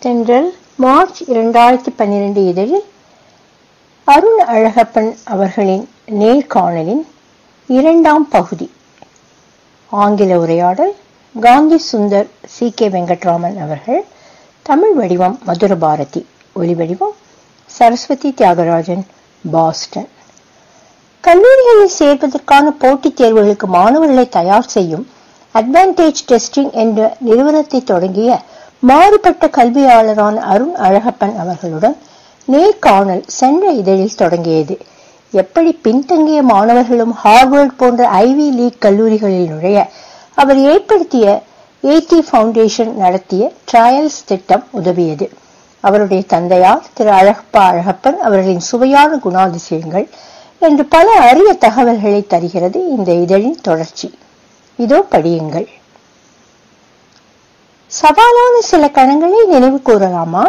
தென்றல் மார்ச் இரண்டாயிரத்தி பன்னிரண்டு இதழில் அருண் அழகப்பன் அவர்களின் நேர்காணலின் இரண்டாம் பகுதி ஆங்கில உரையாடல் காந்தி சுந்தர் சி கே வெங்கட்ராமன் அவர்கள் தமிழ் வடிவம் மதுரபாரதி ஒலிவடிவம் சரஸ்வதி தியாகராஜன் பாஸ்டன் கல்லூரிகளில் சேர்வதற்கான போட்டித் தேர்வுகளுக்கு மாணவர்களை தயார் செய்யும் அட்வான்டேஜ் டெஸ்டிங் என்ற நிறுவனத்தை தொடங்கிய மாறுபட்ட கல்வியாளரான அருண் அழகப்பன் அவர்களுடன் நேர்காணல் சென்ற இதழில் தொடங்கியது எப்படி பின்தங்கிய மாணவர்களும் ஹார்வர்ட் போன்ற ஐவி லீக் கல்லூரிகளில் நுழைய அவர் ஏற்படுத்திய ஏடி ஃபவுண்டேஷன் நடத்திய ட்ரையல்ஸ் திட்டம் உதவியது அவருடைய தந்தையார் திரு அழகப்பா அழகப்பன் அவர்களின் சுவையான குணாதிசயங்கள் என்று பல அரிய தகவல்களை தருகிறது இந்த இதழின் தொடர்ச்சி இதோ படியுங்கள் சவாலான சில கணங்களை நினைவு கூறலாமா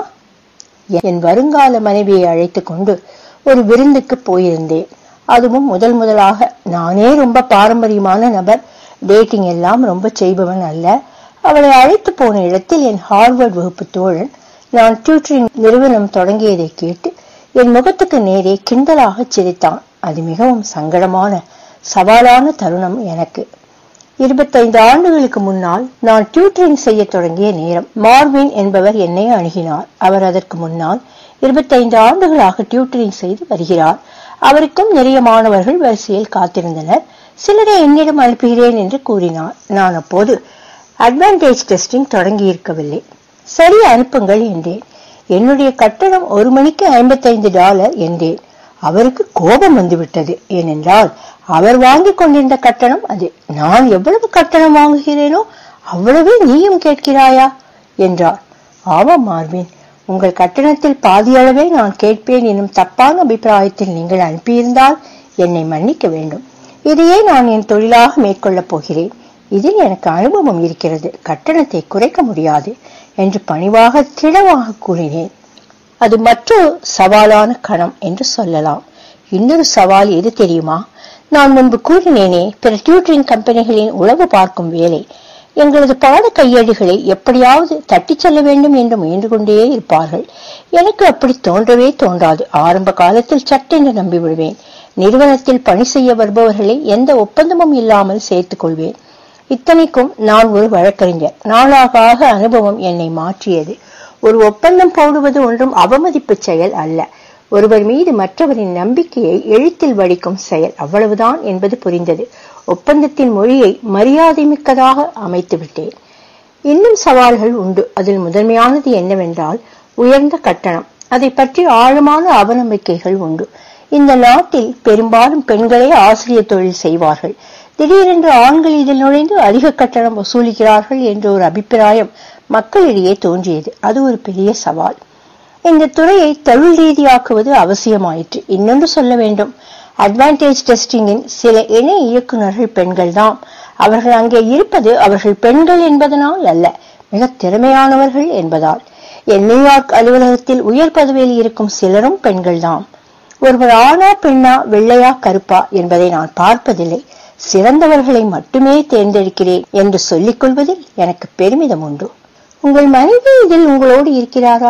என் வருங்கால மனைவியை அழைத்துக் கொண்டு ஒரு விருந்துக்கு போயிருந்தேன் அதுவும் முதல் முதலாக நானே ரொம்ப பாரம்பரியமான நபர் டேட்டிங் எல்லாம் ரொம்ப செய்பவன் அல்ல அவளை அழைத்து போன இடத்தில் என் ஹார்வர்ட் வகுப்பு தோழன் நான் டியூட்டரிங் நிறுவனம் தொடங்கியதை கேட்டு என் முகத்துக்கு நேரே கிண்டலாக சிரித்தான் அது மிகவும் சங்கடமான சவாலான தருணம் எனக்கு இருபத்தைந்து ஆண்டுகளுக்கு முன்னால் நான் டியூட்டரிங் செய்ய தொடங்கிய நேரம் மார்வின் என்பவர் என்னை அணுகினார் அவர் அதற்கு முன்னால் இருபத்தைந்து ஆண்டுகளாக டியூட்டரிங் செய்து வருகிறார் அவருக்கும் நிறைய மாணவர்கள் வரிசையில் காத்திருந்தனர் சிலரை என்னிடம் அனுப்புகிறேன் என்று கூறினார் நான் அப்போது அட்வான்டேஜ் டெஸ்டிங் தொடங்கி இருக்கவில்லை சரி அனுப்புங்கள் என்றேன் என்னுடைய கட்டணம் ஒரு மணிக்கு ஐம்பத்தைந்து டாலர் என்றேன் அவருக்கு கோபம் வந்துவிட்டது ஏனென்றால் அவர் வாங்கி கொண்டிருந்த கட்டணம் அது நான் எவ்வளவு கட்டணம் வாங்குகிறேனோ அவ்வளவே நீயும் கேட்கிறாயா என்றார் ஆமாம் மார்வின் உங்கள் கட்டணத்தில் பாதியளவே நான் கேட்பேன் எனும் தப்பான அபிப்பிராயத்தில் நீங்கள் அனுப்பியிருந்தால் என்னை மன்னிக்க வேண்டும் இதையே நான் என் தொழிலாக மேற்கொள்ளப் போகிறேன் இதில் எனக்கு அனுபவம் இருக்கிறது கட்டணத்தை குறைக்க முடியாது என்று பணிவாக திடமாக கூறினேன் அது மற்றொரு சவாலான கணம் என்று சொல்லலாம் இன்னொரு சவால் எது தெரியுமா நான் முன்பு கூறினேனே பிற டியூட்டரிங் கம்பெனிகளின் உளவு பார்க்கும் வேலை எங்களது பாட கையேடுகளை எப்படியாவது தட்டிச் செல்ல வேண்டும் என்று முயன்று கொண்டே இருப்பார்கள் எனக்கு அப்படி தோன்றவே தோன்றாது ஆரம்ப காலத்தில் சட்டென்று நம்பிவிடுவேன் நிறுவனத்தில் பணி செய்ய வருபவர்களை எந்த ஒப்பந்தமும் இல்லாமல் சேர்த்துக் கொள்வேன் இத்தனைக்கும் நான் ஒரு வழக்கறிஞர் நாளாக ஆக அனுபவம் என்னை மாற்றியது ஒரு ஒப்பந்தம் போடுவது ஒன்றும் அவமதிப்பு செயல் அல்ல ஒருவர் மீது மற்றவரின் நம்பிக்கையை எழுத்தில் வடிக்கும் செயல் அவ்வளவுதான் என்பது புரிந்தது ஒப்பந்தத்தின் மொழியை மரியாதை மிக்கதாக அமைத்து விட்டேன் இன்னும் சவால்கள் உண்டு அதில் முதன்மையானது என்னவென்றால் உயர்ந்த கட்டணம் அதை பற்றி ஆழமான அவநம்பிக்கைகள் உண்டு இந்த நாட்டில் பெரும்பாலும் பெண்களே ஆசிரியர் தொழில் செய்வார்கள் திடீரென்று ஆண்கள் இதில் நுழைந்து அதிக கட்டணம் வசூலிக்கிறார்கள் என்ற ஒரு அபிப்பிராயம் மக்களிடையே தோன்றியது அது ஒரு பெரிய சவால் இந்த துறையை தொழில் ரீதியாக்குவது அவசியமாயிற்று இன்னொன்று சொல்ல வேண்டும் அட்வான்டேஜ் டெஸ்டிங்கின் சில இணை இயக்குநர்கள் பெண்கள்தான் அவர்கள் அங்கே இருப்பது அவர்கள் பெண்கள் என்பதனால் அல்ல மிக திறமையானவர்கள் என்பதால் என் நியூயார்க் அலுவலகத்தில் உயர் பதவியில் இருக்கும் சிலரும் பெண்கள்தான் ஒருவர் ஆணா பெண்ணா வெள்ளையா கருப்பா என்பதை நான் பார்ப்பதில்லை சிறந்தவர்களை மட்டுமே தேர்ந்தெடுக்கிறேன் என்று சொல்லிக் கொள்வதில் எனக்கு பெருமிதம் உண்டு உங்கள் மனைவி இதில் உங்களோடு இருக்கிறாரா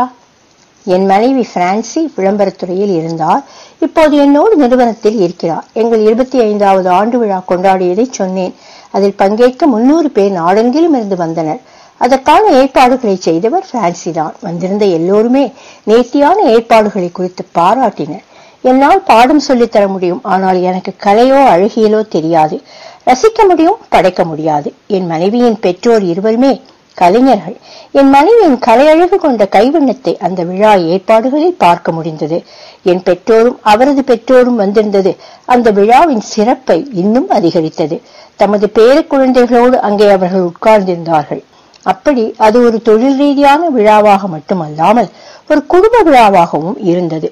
என் மனைவி பிரான்சி விளம்பரத்துறையில் இருந்தார் இப்போது என்னோடு நிறுவனத்தில் இருக்கிறார் எங்கள் இருபத்தி ஐந்தாவது ஆண்டு விழா கொண்டாடியதை சொன்னேன் அதில் பங்கேற்க முன்னூறு பேர் நாடெங்கிலும் இருந்து வந்தனர் அதற்கான ஏற்பாடுகளை செய்தவர் பிரான்சி தான் வந்திருந்த எல்லோருமே நேர்த்தியான ஏற்பாடுகளை குறித்து பாராட்டினர் என்னால் பாடம் சொல்லித் தர முடியும் ஆனால் எனக்கு கலையோ அழகியலோ தெரியாது ரசிக்க முடியும் படைக்க முடியாது என் மனைவியின் பெற்றோர் இருவருமே கலைஞர்கள் என் மனைவியின் கலையழகு கொண்ட கைவண்ணத்தை அந்த விழா ஏற்பாடுகளில் பார்க்க முடிந்தது என் பெற்றோரும் அவரது பெற்றோரும் வந்திருந்தது அந்த விழாவின் சிறப்பை இன்னும் அதிகரித்தது தமது பேர குழந்தைகளோடு அங்கே அவர்கள் உட்கார்ந்திருந்தார்கள் அப்படி அது ஒரு தொழில் ரீதியான விழாவாக மட்டுமல்லாமல் ஒரு குடும்ப விழாவாகவும் இருந்தது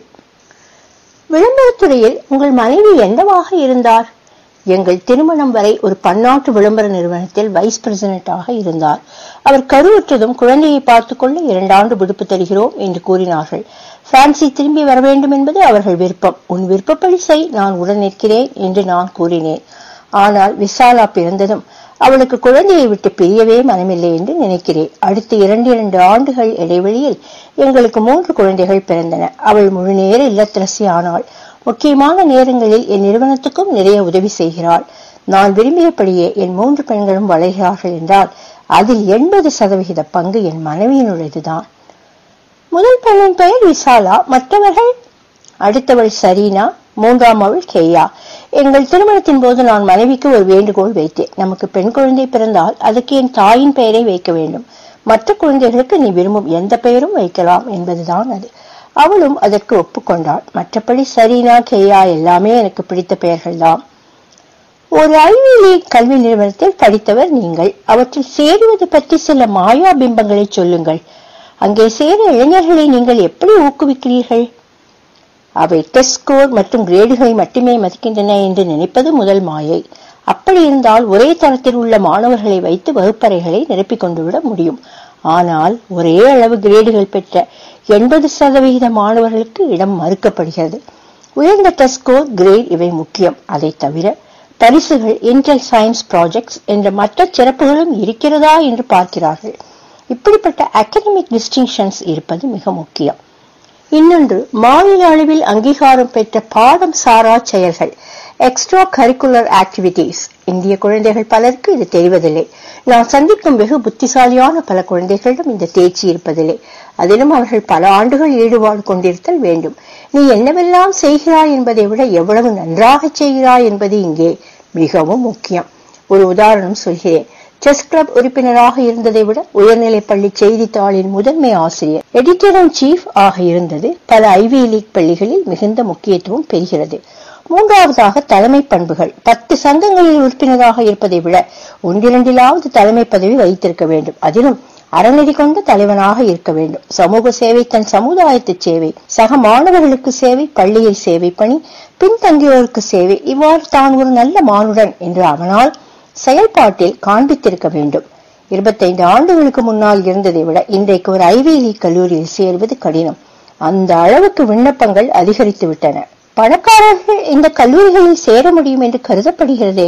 விளம்பரத்துறையில் உங்கள் மனைவி என்னவாக இருந்தார் எங்கள் திருமணம் வரை ஒரு பன்னாட்டு விளம்பர நிறுவனத்தில் வைஸ் பிரசிடென்டாக இருந்தார் அவர் கருவுற்றதும் குழந்தையை பார்த்துக் கொள்ள இரண்டாண்டு விடுப்பு தருகிறோம் என்று கூறினார்கள் பிரான்சி திரும்பி வர வேண்டும் என்பது அவர்கள் விருப்பம் உன் விருப்பப்படி செய் நான் உடன் நிற்கிறேன் என்று நான் கூறினேன் ஆனால் விசாலா பிறந்ததும் அவளுக்கு குழந்தையை விட்டு பிரியவே மனமில்லை என்று நினைக்கிறேன் அடுத்த இரண்டு இரண்டு ஆண்டுகள் இடைவெளியில் எங்களுக்கு மூன்று குழந்தைகள் பிறந்தன அவள் முழுநேர இல்லத்தரசி ஆனாள் முக்கியமான நேரங்களில் என் நிறுவனத்துக்கும் நிறைய உதவி செய்கிறாள் நான் விரும்பியபடியே என் மூன்று பெண்களும் வளர்கிறார்கள் என்றால் அதில் எண்பது சதவிகித பங்கு என் மனைவியினுடையதுதான் முதல் பெண்ணின் பெயர் விசாலா மற்றவர்கள் அடுத்தவள் சரீனா மூன்றாம் அவள் கேயா எங்கள் திருமணத்தின் போது நான் மனைவிக்கு ஒரு வேண்டுகோள் வைத்தேன் நமக்கு பெண் குழந்தை பிறந்தால் அதுக்கு என் தாயின் பெயரை வைக்க வேண்டும் மற்ற குழந்தைகளுக்கு நீ விரும்பும் எந்த பெயரும் வைக்கலாம் என்பதுதான் அது அவளும் அதற்கு ஒப்புக்கொண்டாள் மற்றபடி சரீனா கேயா எல்லாமே எனக்கு பிடித்த பெயர்கள்தான் ஒரு ஐவி லீக் கல்வி நிறுவனத்தில் படித்தவர் நீங்கள் அவற்றில் சேருவது பற்றி சில மாயா பிம்பங்களை சொல்லுங்கள் அங்கே சேர இளைஞர்களை நீங்கள் எப்படி ஊக்குவிக்கிறீர்கள் அவை டெஸ்ட் ஸ்கோர் மற்றும் கிரேடுகளை மட்டுமே மதிக்கின்றன என்று நினைப்பது முதல் மாயை அப்படி இருந்தால் ஒரே தரத்தில் உள்ள மாணவர்களை வைத்து வகுப்பறைகளை நிரப்பிக் கொண்டு விட முடியும் ஆனால் ஒரே அளவு கிரேடுகள் பெற்ற எண்பது சதவிகித மாணவர்களுக்கு இடம் மறுக்கப்படுகிறது உயர்ந்த டெஸ்ட் ஸ்கோர் கிரேட் இவை முக்கியம் அதை தவிர பரிசுகள் இன்டெல் சயின்ஸ் ப்ராஜெக்ட்ஸ் என்ற மற்ற சிறப்புகளும் இருக்கிறதா என்று பார்க்கிறார்கள் இப்படிப்பட்ட அகடமிக் டிஸ்டிங்ஷன்ஸ் இருப்பது மிக முக்கியம் இன்னொன்று மாநில அளவில் அங்கீகாரம் பெற்ற பாடம் சாரா செயல்கள் எக்ஸ்ட்ரா கரிக்குலர் ஆக்டிவிட்டீஸ் இந்திய குழந்தைகள் பலருக்கு இது தெரிவதில்லை நான் சந்திக்கும் வெகு புத்திசாலியான பல குழந்தைகளிடம் இந்த தேர்ச்சி இருப்பதில்லை அதிலும் அவர்கள் பல ஆண்டுகள் ஈடுபாடு கொண்டிருத்தல் வேண்டும் நீ என்னவெல்லாம் செய்கிறாய் என்பதை விட எவ்வளவு நன்றாக செய்கிறாய் என்பது இங்கே மிகவும் முக்கியம் ஒரு உதாரணம் சொல்கிறேன் செஸ் கிளப் உறுப்பினராக இருந்ததை விட உயர்நிலைப் பள்ளி செய்தித்தாளின் முதன்மை ஆசிரியர் எடிட்டர் அண்ட் சீஃப் ஆக இருந்தது பல ஐவி லீக் பள்ளிகளில் மிகுந்த முக்கியத்துவம் பெறுகிறது மூன்றாவதாக தலைமை பண்புகள் பத்து சங்கங்களில் உறுப்பினராக இருப்பதை விட ஒன்றிரண்டிலாவது தலைமை பதவி வைத்திருக்க வேண்டும் அதிலும் அறநெறி கொண்ட தலைவனாக இருக்க வேண்டும் சமூக சேவை தன் சமுதாயத்து சேவை சக மாணவர்களுக்கு சேவை பள்ளியில் சேவை பணி பின்தங்கியோருக்கு சேவை இவ்வாறு தான் ஒரு நல்ல மானுடன் என்று அவனால் செயல்பாட்டில் காண்பித்திருக்க வேண்டும் இருபத்தைந்து ஆண்டுகளுக்கு முன்னால் இருந்ததை விட இன்றைக்கு ஒரு ஐவி லீக் கல்லூரியில் சேர்வது கடினம் அந்த அளவுக்கு விண்ணப்பங்கள் அதிகரித்து விட்டன பணக்காரர்கள் இந்த கல்லூரிகளில் சேர முடியும் என்று கருதப்படுகிறதே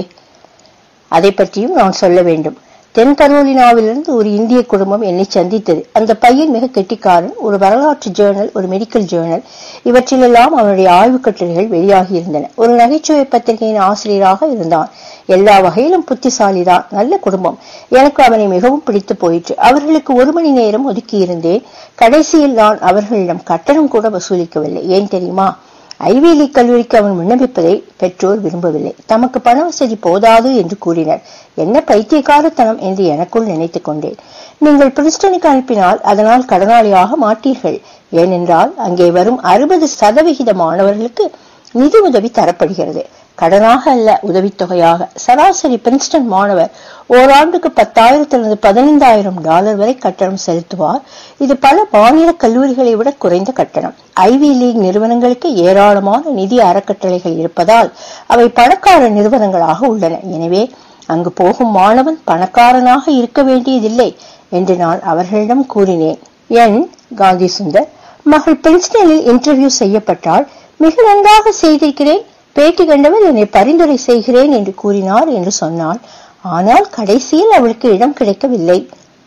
அதை பற்றியும் நான் சொல்ல வேண்டும் தென் கரோலினாவிலிருந்து ஒரு இந்திய குடும்பம் என்னை சந்தித்தது அந்த பையன் மிக கெட்டிக்காரன் ஒரு வரலாற்று ஜேர்னல் ஒரு மெடிக்கல் ஜேர்னல் இவற்றிலெல்லாம் அவனுடைய ஆய்வுக் கட்டுரைகள் வெளியாகி இருந்தன ஒரு நகைச்சுவை பத்திரிகையின் ஆசிரியராக இருந்தான் எல்லா வகையிலும் புத்திசாலிதான் நல்ல குடும்பம் எனக்கு அவனை மிகவும் பிடித்து போயிற்று அவர்களுக்கு ஒரு மணி நேரம் ஒதுக்கி இருந்தேன் கடைசியில் நான் அவர்களிடம் கட்டணம் கூட வசூலிக்கவில்லை ஏன் தெரியுமா ஐவி லீக் கல்லூரிக்கு அவன் விண்ணப்பிப்பதை பெற்றோர் விரும்பவில்லை தமக்கு பண வசதி போதாது என்று கூறினர் என்ன பைத்தியக்காரத்தனம் என்று எனக்குள் நினைத்துக் கொண்டேன் நீங்கள் பிரிஸ்டனுக்கு அனுப்பினால் அதனால் கடனாளியாக மாட்டீர்கள் ஏனென்றால் அங்கே வரும் அறுபது சதவிகித மாணவர்களுக்கு நிதி உதவி தரப்படுகிறது கடனாக அல்ல உதவித்தொகையாக சராசரி பிரின்ஸ்டன் மாணவர் ஓராண்டுக்கு பத்தாயிரத்திலிருந்து பதினைந்தாயிரம் டாலர் வரை கட்டணம் செலுத்துவார் இது பல மாநில கல்லூரிகளை விட குறைந்த கட்டணம் ஐவி லீக் நிறுவனங்களுக்கு ஏராளமான நிதி அறக்கட்டளைகள் இருப்பதால் அவை பணக்கார நிறுவனங்களாக உள்ளன எனவே அங்கு போகும் மாணவன் பணக்காரனாக இருக்க வேண்டியதில்லை என்று நான் அவர்களிடம் கூறினேன் என் காந்தி சுந்தர் மகள் பிரின்ஸ்டனில் இன்டர்வியூ செய்யப்பட்டால் மிக நன்றாக செய்திருக்கிறேன் பேட்டி கண்டவர் என்னை பரிந்துரை செய்கிறேன் என்று கூறினார் என்று சொன்னாள் ஆனால் கடைசியில் அவளுக்கு இடம் கிடைக்கவில்லை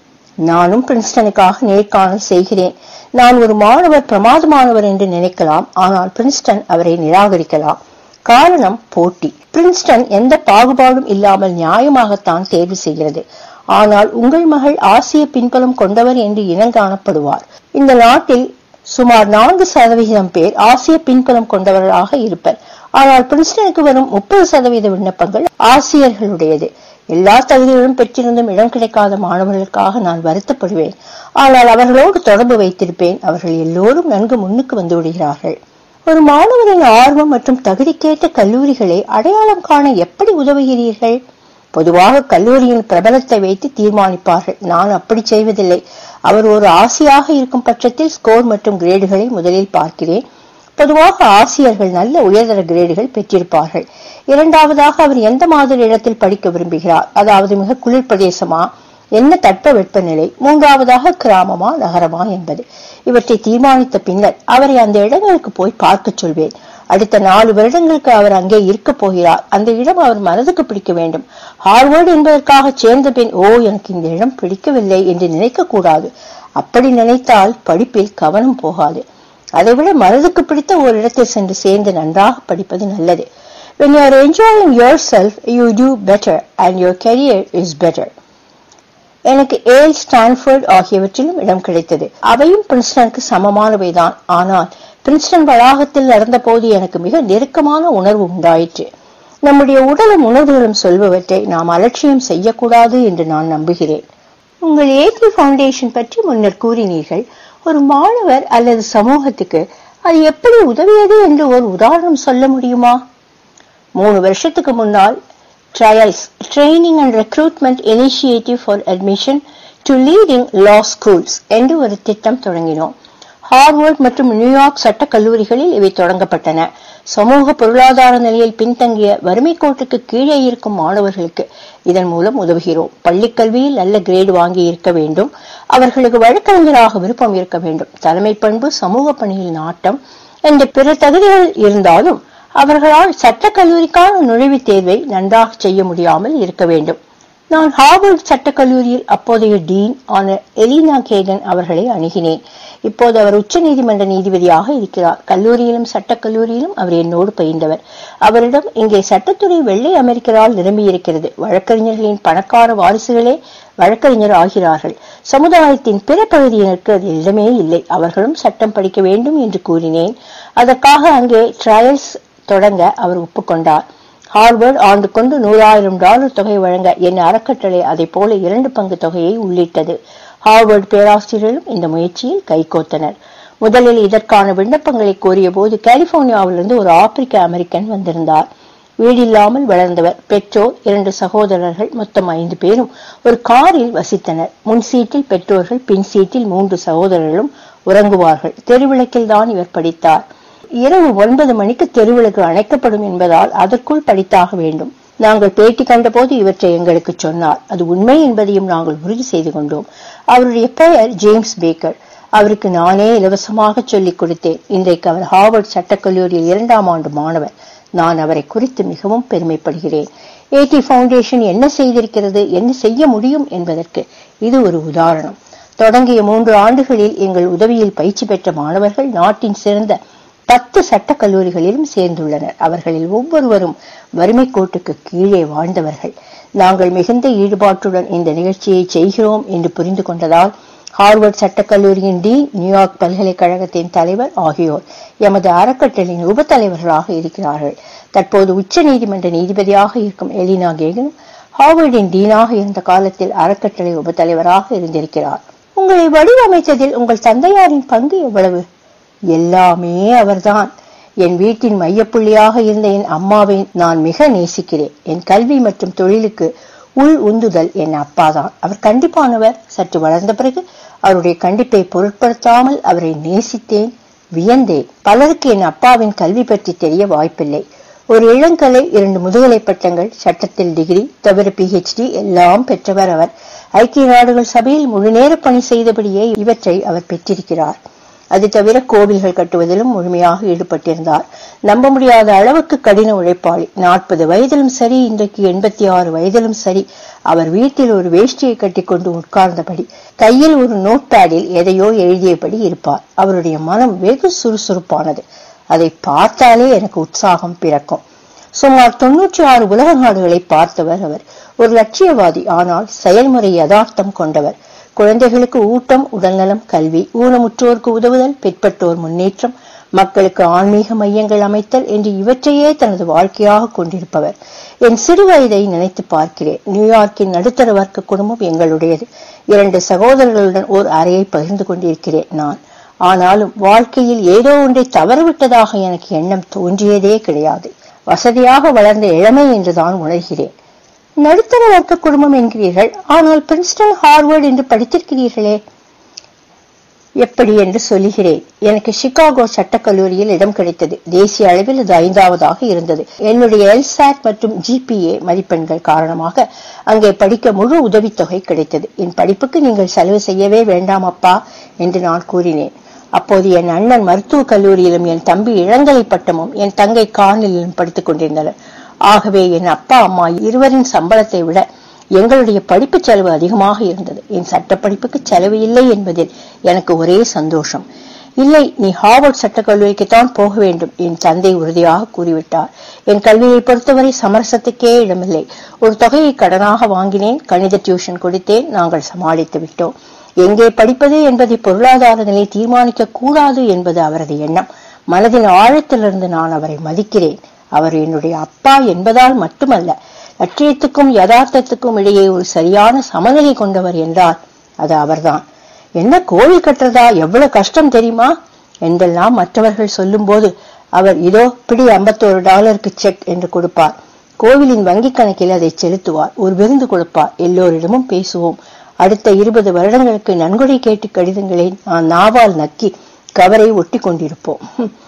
நானும் பிரின்ஸ்டனுக்காக நேர்காணல் செய்கிறேன் நான் ஒரு மாணவர் பிரமாதமானவர் என்று நினைக்கலாம் ஆனால் பிரின்ஸ்டன் அவரை நிராகரிக்கலாம் காரணம் போட்டி பிரின்ஸ்டன் எந்த பாகுபாடும் இல்லாமல் நியாயமாகத்தான் தேர்வு செய்கிறது ஆனால் உங்கள் மகள் ஆசிய பின்புலம் கொண்டவர் என்று இனங்காணப்படுவார் இந்த நாட்டில் சுமார் நான்கு சதவிகிதம் பேர் ஆசிய பின்புலம் கொண்டவர்களாக இருப்பர் ஆனால் பிரின்ஸ்டனுக்கு வரும் முப்பது சதவீத விண்ணப்பங்கள் ஆசிரியர்களுடையது எல்லா தகுதிகளும் பெற்றிருந்தும் இடம் கிடைக்காத மாணவர்களுக்காக நான் வருத்தப்படுவேன் ஆனால் அவர்களோடு தொடர்பு வைத்திருப்பேன் அவர்கள் எல்லோரும் நன்கு முன்னுக்கு வந்து விடுகிறார்கள் ஒரு மாணவரின் ஆர்வம் மற்றும் தகுதிக்கேற்ற கல்லூரிகளை அடையாளம் காண எப்படி உதவுகிறீர்கள் பொதுவாக கல்லூரியின் பிரபலத்தை வைத்து தீர்மானிப்பார்கள் நான் அப்படி செய்வதில்லை அவர் ஒரு ஆசையாக இருக்கும் பட்சத்தில் ஸ்கோர் மற்றும் கிரேடுகளை முதலில் பார்க்கிறேன் பொதுவாக ஆசிரியர்கள் நல்ல உயர்தர கிரேடுகள் பெற்றிருப்பார்கள் இரண்டாவதாக அவர் எந்த மாதிரி இடத்தில் படிக்க விரும்புகிறார் அதாவது மிக குளிர் பிரதேசமா என்ன தட்ப வெப்பநிலை மூன்றாவதாக கிராமமா நகரமா என்பது இவற்றை தீர்மானித்த பின்னர் அவரை அந்த இடங்களுக்கு போய் பார்க்க சொல்வேன் அடுத்த நாலு வருடங்களுக்கு அவர் அங்கே இருக்க போகிறார் அந்த இடம் அவர் மனதுக்கு பிடிக்க வேண்டும் ஹார்வர்டு என்பதற்காக சேர்ந்த பின் ஓ எனக்கு இந்த இடம் பிடிக்கவில்லை என்று நினைக்க கூடாது அப்படி நினைத்தால் படிப்பில் கவனம் போகாது அதைவிட மனதுக்கு பிடித்த ஒரு இடத்தில் சென்று சேர்ந்து நன்றாக படிப்பது நல்லது when you are enjoying yourself you do better and your career is better எனக்கு ஏல் ஸ்டான்ஃபோர்ட் ஆகியவற்றிலும் இடம் கிடைத்தது அவையும் பிரின்ஸ்டனுக்கு சமமானவைதான் ஆனால் பிரின்ஸ்டன் வளாகத்தில் நடந்தபோது எனக்கு மிக நெருக்கமான உணர்வு உண்டாயிற்று நம்முடைய உடலும் உணர்வுகளும் சொல்பவற்றை நாம் அலட்சியம் செய்யக்கூடாது என்று நான் நம்புகிறேன் உங்கள் ஏடி ஃபவுண்டேஷன் பற்றி முன்னர் கூறினீர்கள் ஒரு மாணவர் அல்லது சமூகத்துக்கு அது எப்படி உதவியது என்று ஒரு உதாரணம் சொல்ல முடியுமா மூணு வருஷத்துக்கு முன்னால் trials training and recruitment initiative for admission to leading law schools என்று ஒரு திட்டம் தொடங்கினோம் ஹார்வர்ட் மற்றும் நியூயார்க் சட்ட கல்லூரிகளில் இவை தொடங்கப்பட்டன சமூக பொருளாதார நிலையில் பின்தங்கிய வறுமை கோட்டுக்கு கீழே இருக்கும் மாணவர்களுக்கு இதன் மூலம் உதவுகிறோம் பள்ளிக் கல்வியில் நல்ல கிரேடு வாங்கி இருக்க வேண்டும் அவர்களுக்கு வழக்கறிஞராக விருப்பம் இருக்க வேண்டும் தலைமை பண்பு சமூக பணியில் நாட்டம் என்ற பிற தகுதிகள் இருந்தாலும் அவர்களால் சட்ட கல்லூரிக்கான நுழைவுத் தேர்வை நன்றாக செய்ய முடியாமல் இருக்க வேண்டும் நான் ஹார்வர்ட் சட்டக்கல்லூரியில் அப்போதைய டீன் ஆன எலினா கேகன் அவர்களை அணுகினேன் இப்போது அவர் உச்ச நீதிமன்ற நீதிபதியாக இருக்கிறார் கல்லூரியிலும் சட்டக்கல்லூரியிலும் அவர் என்னோடு பயின்றவர் அவரிடம் இங்கே சட்டத்துறை வெள்ளை அமெரிக்கரால் நிரம்பியிருக்கிறது வழக்கறிஞர்களின் பணக்கார வாரிசுகளே வழக்கறிஞர் ஆகிறார்கள் சமுதாயத்தின் பிற பகுதியினருக்கு அது இடமே இல்லை அவர்களும் சட்டம் படிக்க வேண்டும் என்று கூறினேன் அதற்காக அங்கே ட்ரையல்ஸ் தொடங்க அவர் ஒப்புக்கொண்டார் ஹார்வர்ட் ஆண்டுக்கொண்டு நூறாயிரம் டாலர் தொகை வழங்க என் அறக்கட்டளை அதை போல இரண்டு பங்கு தொகையை உள்ளிட்டது ஹார்வர்ட் பேராசிரியர்களும் இந்த முயற்சியில் கைகோத்தனர் முதலில் இதற்கான விண்ணப்பங்களை கோரிய போது கலிபோர்னியாவிலிருந்து ஒரு ஆப்பிரிக்க அமெரிக்கன் வந்திருந்தார் வீடில்லாமல் வளர்ந்தவர் பெற்றோர் இரண்டு சகோதரர்கள் மொத்தம் ஐந்து பேரும் ஒரு காரில் வசித்தனர் முன் சீட்டில் பெற்றோர்கள் பின் சீட்டில் மூன்று சகோதரர்களும் உறங்குவார்கள் தெருவிளக்கில் தான் இவர் படித்தார் இரவு ஒன்பது மணிக்கு தெருவிளக்கு அணைக்கப்படும் என்பதால் அதற்குள் படித்தாக வேண்டும் நாங்கள் பேட்டி கண்டபோது இவற்றை எங்களுக்கு சொன்னார் அது உண்மை என்பதையும் நாங்கள் உறுதி செய்து கொண்டோம் அவருடைய பெயர் ஜேம்ஸ் பேக்கர் அவருக்கு நானே இலவசமாக சொல்லிக் கொடுத்தேன் இன்றைக்கு அவர் ஹார்வர்ட் சட்டக்கல்லூரியில் இரண்டாம் ஆண்டு மாணவர் நான் அவரை குறித்து மிகவும் பெருமைப்படுகிறேன் ஏடி ஃபவுண்டேஷன் என்ன செய்திருக்கிறது என்ன செய்ய முடியும் என்பதற்கு இது ஒரு உதாரணம் தொடங்கிய மூன்று ஆண்டுகளில் எங்கள் உதவியில் பயிற்சி பெற்ற மாணவர்கள் நாட்டின் சிறந்த பத்து சட்ட கல்லூரிகளிலும் சேர்ந்துள்ளனர் அவர்களில் ஒவ்வொருவரும் வறுமை கோட்டுக்கு கீழே வாழ்ந்தவர்கள் நாங்கள் மிகுந்த ஈடுபாட்டுடன் இந்த நிகழ்ச்சியை செய்கிறோம் என்று புரிந்து கொண்டதால் ஹார்வர்ட் சட்டக்கல்லூரியின் டீன் நியூயார்க் பல்கலைக்கழகத்தின் தலைவர் ஆகியோர் எமது அறக்கட்டளையின் உப தலைவர்களாக இருக்கிறார்கள் தற்போது உச்ச நீதிமன்ற நீதிபதியாக இருக்கும் எலினா கேகனும் ஹார்வர்டின் டீனாக இருந்த காலத்தில் அறக்கட்டளை உப தலைவராக இருந்திருக்கிறார் உங்களை வடிவமைத்ததில் உங்கள் தந்தையாரின் பங்கு எவ்வளவு எல்லாமே அவர்தான் என் வீட்டின் மையப்புள்ளியாக இருந்த என் அம்மாவை நான் மிக நேசிக்கிறேன் என் கல்வி மற்றும் தொழிலுக்கு உள் உந்துதல் என் அப்பாதான் அவர் கண்டிப்பானவர் சற்று வளர்ந்த பிறகு அவருடைய கண்டிப்பை பொருட்படுத்தாமல் அவரை நேசித்தேன் வியந்தேன் பலருக்கு என் அப்பாவின் கல்வி பற்றி தெரிய வாய்ப்பில்லை ஒரு இளங்கலை இரண்டு முதுகலை பட்டங்கள் சட்டத்தில் டிகிரி தவிர பிஹெச்டி எல்லாம் பெற்றவர் அவர் ஐக்கிய நாடுகள் சபையில் முழுநேர பணி செய்தபடியே இவற்றை அவர் பெற்றிருக்கிறார் அது தவிர கோவில்கள் கட்டுவதிலும் முழுமையாக ஈடுபட்டிருந்தார் நம்ப முடியாத அளவுக்கு கடின உழைப்பாளி நாற்பது வயதிலும் சரி இன்றைக்கு எண்பத்தி ஆறு வயதிலும் சரி அவர் வீட்டில் ஒரு வேஷ்டியை கட்டிக்கொண்டு உட்கார்ந்தபடி கையில் ஒரு நோட் பேடில் எதையோ எழுதியபடி இருப்பார் அவருடைய மனம் வெகு சுறுசுறுப்பானது அதை பார்த்தாலே எனக்கு உற்சாகம் பிறக்கும் சுமார் தொன்னூற்றி ஆறு உலக நாடுகளை பார்த்தவர் அவர் ஒரு லட்சியவாதி ஆனால் செயல்முறை யதார்த்தம் கொண்டவர் குழந்தைகளுக்கு ஊட்டம் உடல்நலம் கல்வி ஊனமுற்றோருக்கு உதவுதல் பிற்பட்டோர் முன்னேற்றம் மக்களுக்கு ஆன்மீக மையங்கள் அமைத்தல் என்று இவற்றையே தனது வாழ்க்கையாக கொண்டிருப்பவர் என் சிறு வயதை நினைத்து பார்க்கிறேன் நியூயார்க்கின் நடுத்தர வர்க்க குடும்பம் எங்களுடையது இரண்டு சகோதரர்களுடன் ஓர் அறையை பகிர்ந்து கொண்டிருக்கிறேன் நான் ஆனாலும் வாழ்க்கையில் ஏதோ ஒன்றை தவறவிட்டதாக எனக்கு எண்ணம் தோன்றியதே கிடையாது வசதியாக வளர்ந்த இளமை என்றுதான் உணர்கிறேன் நடுத்தர வர்க்க குடும்பம் என்கிறீர்கள் ஆனால் பிரின்ஸ்டன் ஹார்வர்ட் என்று படித்திருக்கிறீர்களே எப்படி என்று சொல்லுகிறேன் எனக்கு சிகாகோ சட்டக்கல்லூரியில் இடம் கிடைத்தது தேசிய அளவில் அது ஐந்தாவதாக இருந்தது என்னுடைய எல்சாட் மற்றும் ஜிபிஏ மதிப்பெண்கள் காரணமாக அங்கே படிக்க முழு உதவித்தொகை கிடைத்தது என் படிப்புக்கு நீங்கள் செலவு செய்யவே வேண்டாம் அப்பா என்று நான் கூறினேன் அப்போது என் அண்ணன் மருத்துவக் கல்லூரியிலும் என் தம்பி இளங்கலை பட்டமும் என் தங்கை கார்னிலும் படித்துக் கொண்டிருந்தனர் ஆகவே என் அப்பா அம்மா இருவரின் சம்பளத்தை விட எங்களுடைய படிப்பு செலவு அதிகமாக இருந்தது என் சட்ட படிப்புக்கு செலவு இல்லை என்பதில் எனக்கு ஒரே சந்தோஷம் இல்லை நீ ஹார்வர்ட் சட்டக்கல்லூரிக்குத்தான் போக வேண்டும் என் தந்தை உறுதியாக கூறிவிட்டார் என் கல்வியை பொறுத்தவரை சமரசத்துக்கே இடமில்லை ஒரு தொகையை கடனாக வாங்கினேன் கணித டியூஷன் கொடுத்தேன் நாங்கள் சமாளித்து விட்டோம் எங்கே படிப்பது என்பதை பொருளாதார நிலை தீர்மானிக்க கூடாது என்பது அவரது எண்ணம் மனதின் ஆழத்திலிருந்து நான் அவரை மதிக்கிறேன் அவர் என்னுடைய அப்பா என்பதால் மட்டுமல்ல லட்சியத்துக்கும் யதார்த்தத்துக்கும் இடையே ஒரு சரியான சமநிலை கொண்டவர் என்றால் அது அவர்தான் என்ன கோவில் கட்டுறதா எவ்வளவு கஷ்டம் தெரியுமா என்றெல்லாம் மற்றவர்கள் சொல்லும்போது அவர் இதோ பிடி ஐம்பத்தோரு டாலருக்கு செக் என்று கொடுப்பார் கோவிலின் வங்கிக் கணக்கில் அதை செலுத்துவார் ஒரு விருந்து கொடுப்பார் எல்லோரிடமும் பேசுவோம் அடுத்த இருபது வருடங்களுக்கு நன்கொடை கேட்டு கடிதங்களை நான் நாவால் நக்கி கவரை ஒட்டி கொண்டிருப்போம்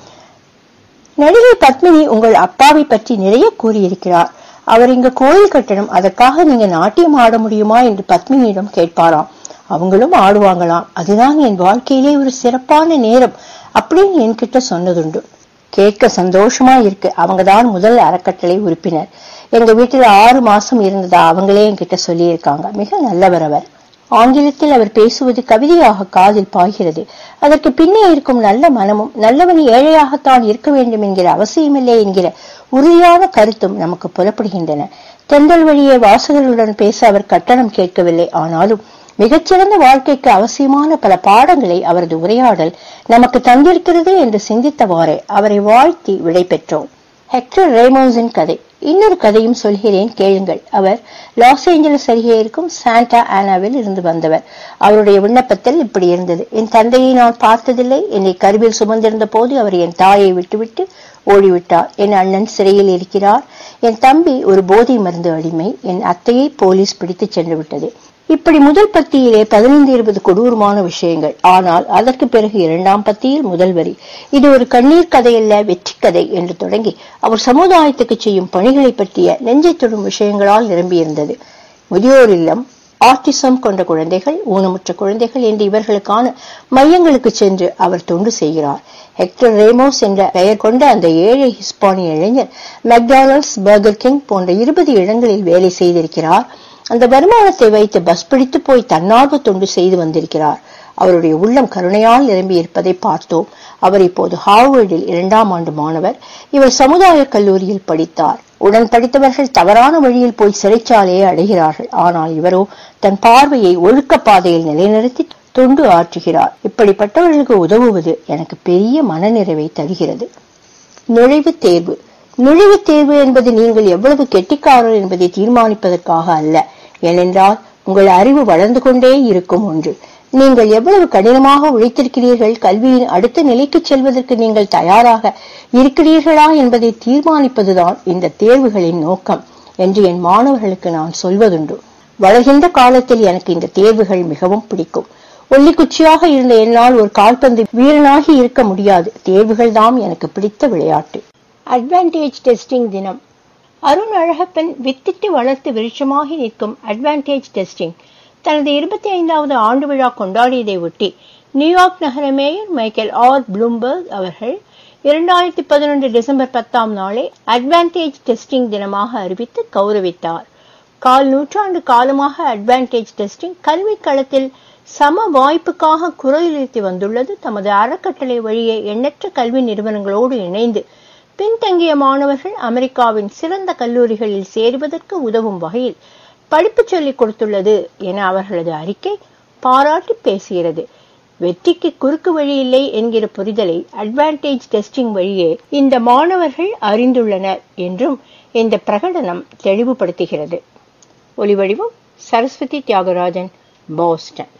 நடிகை பத்மினி உங்கள் அப்பாவை பற்றி நிறைய கூறியிருக்கிறார் அவர் இங்க கோயில் கட்டணும் அதற்காக நீங்க நாட்டியம் ஆட முடியுமா என்று பத்மினியிடம் கேட்பாராம் அவங்களும் ஆடுவாங்களாம் அதுதான் என் வாழ்க்கையிலே ஒரு சிறப்பான நேரம் அப்படின்னு என்கிட்ட சொன்னதுண்டு கேட்க சந்தோஷமா இருக்கு அவங்கதான் முதல் அறக்கட்டளை உறுப்பினர் எங்க வீட்டுல ஆறு மாசம் இருந்ததா அவங்களே என்கிட்ட சொல்லியிருக்காங்க மிக நல்லவர் அவர் ஆங்கிலத்தில் அவர் பேசுவது கவிதையாக காதில் பாய்கிறது அதற்கு பின்னே இருக்கும் நல்ல மனமும் நல்லவன் ஏழையாகத்தான் இருக்க வேண்டும் என்கிற அவசியமில்லை என்கிற உறுதியான கருத்தும் நமக்கு புலப்படுகின்றன தென்றல் வழியே வாசகர்களுடன் பேச அவர் கட்டணம் கேட்கவில்லை ஆனாலும் மிகச்சிறந்த வாழ்க்கைக்கு அவசியமான பல பாடங்களை அவரது உரையாடல் நமக்கு தந்திருக்கிறது என்று சிந்தித்தவாறே அவரை வாழ்த்தி விடை பெற்றோம் ஹெக்டர் ரேமோஸின் கதை இன்னொரு கதையும் சொல்கிறேன் கேளுங்கள் அவர் லாஸ் ஏஞ்சலஸ் அருகே இருக்கும் சாண்டா ஆனாவில் இருந்து வந்தவர் அவருடைய விண்ணப்பத்தில் இப்படி இருந்தது என் தந்தையை நான் பார்த்ததில்லை என்னை கருவில் சுமந்திருந்த போது அவர் என் தாயை விட்டுவிட்டு ஓடிவிட்டார் என் அண்ணன் சிறையில் இருக்கிறார் என் தம்பி ஒரு போதை மருந்து அடிமை என் அத்தையை போலீஸ் பிடித்து சென்று விட்டது இப்படி முதல் பத்தியிலே பதினைந்து இருபது கொடூரமான விஷயங்கள் ஆனால் அதற்கு பிறகு இரண்டாம் பத்தியில் முதல் வரி இது ஒரு கண்ணீர் கதையல்ல வெற்றி கதை என்று தொடங்கி அவர் சமுதாயத்துக்கு செய்யும் பணிகளை பற்றிய நெஞ்சை தொடும் விஷயங்களால் நிரம்பியிருந்தது முதியோர் இல்லம் ஆட்டிசம் கொண்ட குழந்தைகள் ஊனமுற்ற குழந்தைகள் என்று இவர்களுக்கான மையங்களுக்கு சென்று அவர் தொண்டு செய்கிறார் ஹெக்டர் ரேமோஸ் என்ற பெயர் கொண்ட அந்த ஏழை ஹிஸ்பானிய இளைஞர் மெக்டானல்ட்ஸ் பர்கர் கிங் போன்ற இருபது இடங்களில் வேலை செய்திருக்கிறார் அந்த வருமானத்தை வைத்து பஸ் பிடித்து போய் தன்னார்வ தொண்டு செய்து வந்திருக்கிறார் அவருடைய உள்ளம் கருணையால் நிரம்பி இருப்பதை பார்த்தோம் அவர் இப்போது ஹார்வர்டில் இரண்டாம் ஆண்டு மாணவர் இவர் சமுதாய கல்லூரியில் படித்தார் உடன் படித்தவர்கள் தவறான வழியில் போய் சிறைச்சாலையை அடைகிறார்கள் ஆனால் இவரோ தன் பார்வையை ஒழுக்க பாதையில் நிலைநிறுத்தி தொண்டு ஆற்றுகிறார் இப்படிப்பட்டவர்களுக்கு உதவுவது எனக்கு பெரிய மனநிறைவை தருகிறது நுழைவுத் தேர்வு நுழைவுத் தேர்வு என்பது நீங்கள் எவ்வளவு கெட்டிக்காரர் என்பதை தீர்மானிப்பதற்காக அல்ல ஏனென்றால் உங்கள் அறிவு வளர்ந்து கொண்டே இருக்கும் ஒன்று நீங்கள் எவ்வளவு கடினமாக உழைத்திருக்கிறீர்கள் கல்வியின் அடுத்த நிலைக்கு செல்வதற்கு நீங்கள் தயாராக இருக்கிறீர்களா என்பதை தீர்மானிப்பதுதான் இந்த தேர்வுகளின் நோக்கம் என்று என் மாணவர்களுக்கு நான் சொல்வதுண்டு வளர்கின்ற காலத்தில் எனக்கு இந்த தேர்வுகள் மிகவும் பிடிக்கும் ஒல்லிக்குச்சியாக இருந்த என்னால் ஒரு கால்பந்து வீரனாகி இருக்க முடியாது தேர்வுகள் தான் எனக்கு பிடித்த விளையாட்டு அட்வான்டேஜ் டெஸ்டிங் தினம் அருண் அழகப்பன் வித்திட்டு வளர்த்து விருட்சமாகி நிற்கும் அட்வான்டேஜ் டெஸ்டிங் தனது இருபத்தி ஐந்தாவது ஆண்டு விழா கொண்டாடியதை ஒட்டி நியூயார்க் நகர மேயர் மைக்கேல் ஆர் ப்ளூம்பர்க் அவர்கள் இரண்டாயிரத்தி பதினொன்று டிசம்பர் பத்தாம் நாளை அட்வான்டேஜ் டெஸ்டிங் தினமாக அறிவித்து கௌரவித்தார் கால் நூற்றாண்டு காலமாக அட்வான்டேஜ் டெஸ்டிங் கல்வி களத்தில் சம வாய்ப்புக்காக குரல் எழுத்தி வந்துள்ளது தமது அறக்கட்டளை வழியே எண்ணற்ற கல்வி நிறுவனங்களோடு இணைந்து பின்தங்கிய மாணவர்கள் அமெரிக்காவின் சிறந்த கல்லூரிகளில் சேருவதற்கு உதவும் வகையில் படிப்பு சொல்லிக் கொடுத்துள்ளது என அவர்களது அறிக்கை பாராட்டி பேசுகிறது வெற்றிக்கு குறுக்கு வழி இல்லை என்கிற புரிதலை அட்வான்டேஜ் டெஸ்டிங் வழியே இந்த மாணவர்கள் அறிந்துள்ளனர் என்றும் இந்த பிரகடனம் தெளிவுபடுத்துகிறது ஒலிவடிவம் சரஸ்வதி தியாகராஜன் பாஸ்டன்